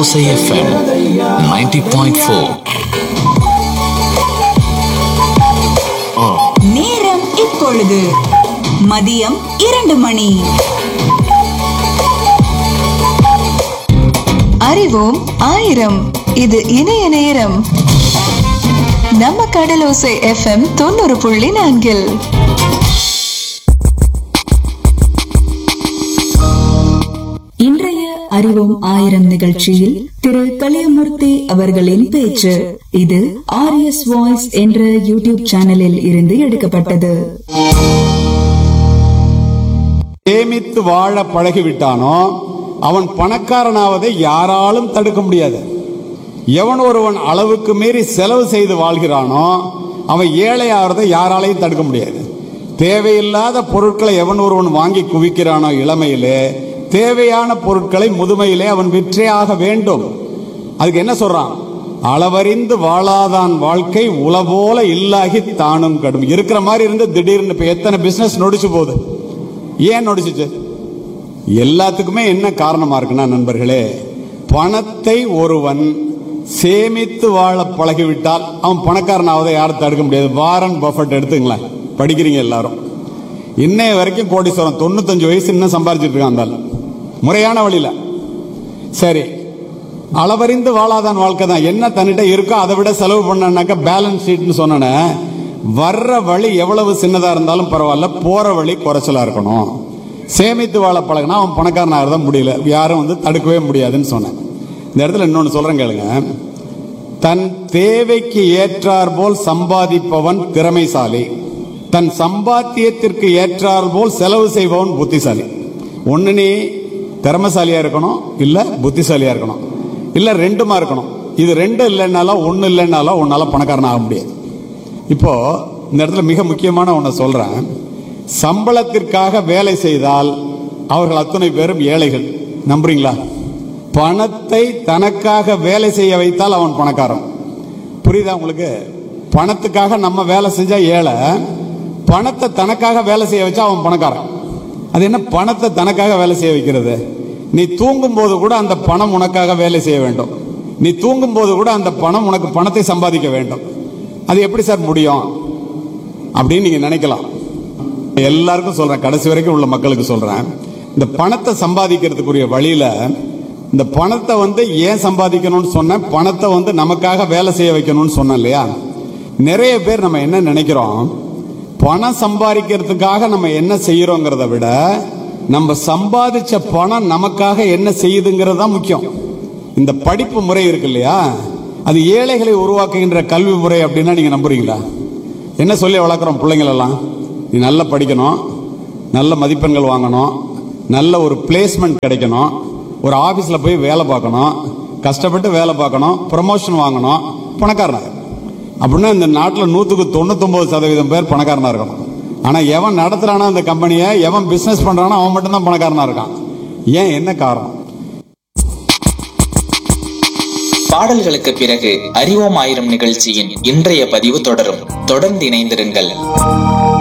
Alosa FM 90.4. நேரம் இப்பொழுது மதியம் இரண்டு மணி அறிவோம் ஆயிரம் இது இணைய நேரம் நம்ம கடலோசை எஃப்எம் தொண்ணூறு புள்ளி நான்கில் இன்றைய அறிவோம் ஆயிரம் நிகழ்ச்சியில் திரு கலியமூர்த்தி அவர்களின் பேச்சு இது ஆர்எஸ் வாய்ஸ் என்ற யூடியூப் சேனலில் இருந்து எடுக்கப்பட்டது சேமித்து வாழ பழகிவிட்டானோ அவன் பணக்காரனாவதை யாராலும் தடுக்க முடியாது எவன் ஒருவன் அளவுக்கு மீறி செலவு செய்து வாழ்கிறானோ அவன் ஏழை ஆகிறதை யாராலையும் தடுக்க முடியாது தேவையில்லாத பொருட்களை எவன் ஒருவன் வாங்கி குவிக்கிறானோ இளமையிலே தேவையான பொருட்களை முதுமையிலே அவன் விற்றே ஆக வேண்டும் அதுக்கு என்ன சொல்றான் அளவறிந்து வாழாதான் வாழ்க்கை உளபோல இல்லாகி தானும் கடும் இருக்கிற மாதிரி இருந்து திடீர்னு இப்ப எத்தனை பிசினஸ் நொடிச்சு போகுது ஏன் நொடிச்சுச்சு எல்லாத்துக்குமே என்ன காரணமா இருக்குன்னா நண்பர்களே பணத்தை ஒருவன் சேமித்து வாழ பழகிவிட்டால் அவன் பணக்காரனாவதை யாரும் தடுக்க முடியாது வாரன் பஃபட் எடுத்துங்களேன் படிக்கிறீங்க எல்லாரும் இன்னைய வரைக்கும் கோடீஸ்வரம் தொண்ணூத்தஞ்சு வயசு இன்னும் சம்பாரிச்சிட்டு இருக்கான் அந்த ஆளு. முறையான வழியில சரி அளவறிந்து வாழாதான் வாழ்க்கை தான் என்ன தன்னிட்ட இருக்கோ அதை விட செலவு பண்ணனாக்க பேலன்ஸ் ஷீட்னு சொன்னேனே வர்ற வழி எவ்வளவு சின்னதா இருந்தாலும் பரவாயில்ல போற வழி குறைச்சலா இருக்கணும் சேமித்து வாழ பழகினா அவன் பணக்காரனாக தான் முடியல யாரும் வந்து தடுக்கவே முடியாதுன்னு சொன்னேன் இந்த இடத்துல இன்னொன்று சொல்றேன் கேளுங்க தன் தேவைக்கு ஏற்றார் போல் சம்பாதிப்பவன் திறமைசாலி தன் சம்பாத்தியத்திற்கு ஏற்றார் போல் செலவு செய்பவன் புத்திசாலி ஒண்ணு நீ திறமைசாலியா இருக்கணும் இல்ல புத்திசாலியா இருக்கணும் இல்ல ரெண்டுமா இருக்கணும் இது ரெண்டும் இல்லைன்னாலும் ஒண்ணு இல்லைன்னாலும் உன்னால பணக்காரன் ஆக முடியாது இப்போ இந்த இடத்துல மிக முக்கியமான ஒன்றை சொல்றேன் சம்பளத்திற்காக வேலை செய்தால் அவர்கள் அத்தனை பேரும் ஏழைகள் நம்புறீங்களா பணத்தை தனக்காக வேலை செய்ய வைத்தால் அவன் பணக்காரன் புரியுதா உங்களுக்கு பணத்துக்காக நம்ம வேலை செஞ்சா ஏழை பணத்தை தனக்காக வேலை செய்ய வச்சா அவன் பணக்காரன் அது என்ன பணத்தை தனக்காக வேலை செய்ய வைக்கிறது நீ தூங்கும் போது கூட அந்த பணம் உனக்காக வேலை செய்ய வேண்டும் நீ தூங்கும் போது கூட அந்த பணம் உனக்கு பணத்தை சம்பாதிக்க வேண்டும் அது எப்படி சார் முடியும் அப்படின்னு நீங்க நினைக்கலாம் எல்லாருக்கும் சொல்றேன் கடைசி வரைக்கும் உள்ள மக்களுக்கு சொல்றேன் இந்த பணத்தை சம்பாதிக்கிறதுக்குரிய வழியில இந்த பணத்தை வந்து ஏன் சம்பாதிக்கணும்னு சொன்னேன் பணத்தை வந்து நமக்காக வேலை செய்ய வைக்கணும்னு சொன்னேன் இல்லையா நிறைய பேர் நம்ம என்ன நினைக்கிறோம் பணம் சம்பாதிக்கிறதுக்காக நம்ம என்ன செய்யறோங்கிறத விட நம்ம சம்பாதிச்ச பணம் நமக்காக என்ன செய்யுதுங்கிறது தான் முக்கியம் இந்த படிப்பு முறை இருக்கு இல்லையா அது ஏழைகளை உருவாக்குகின்ற கல்வி முறை அப்படின்னா நீங்க நம்புறீங்களா என்ன சொல்லி வளர்க்குறோம் பிள்ளைங்களெல்லாம் நீ நல்லா படிக்கணும் நல்ல மதிப்பெண்கள் வாங்கணும் நல்ல ஒரு பிளேஸ்மெண்ட் கிடைக்கணும் ஒரு ஆஃபீஸில் போய் வேலை பார்க்கணும் கஷ்டப்பட்டு வேலை பார்க்கணும் ப்ரமோஷன் வாங்கணும் பணக்காரனாக அப்படின்னா இந்த நாட்டில் நூற்றுக்கு தொண்ணூத்தொம்பது சதவீதம் பேர் பணக்காரனாக இருக்கணும் ஆனால் எவன் நடத்துறானோ அந்த கம்பெனியை எவன் பிஸ்னஸ் பண்ணுறானோ அவன் மட்டும்தான் பணக்காரனாக இருக்கான் ஏன் என்ன காரணம் பாடல்களுக்கு பிறகு அறிவோம் ஆயிரம் நிகழ்ச்சியின் இன்றைய பதிவு தொடரும் தொடர்ந்து இணைந்திருங்கள்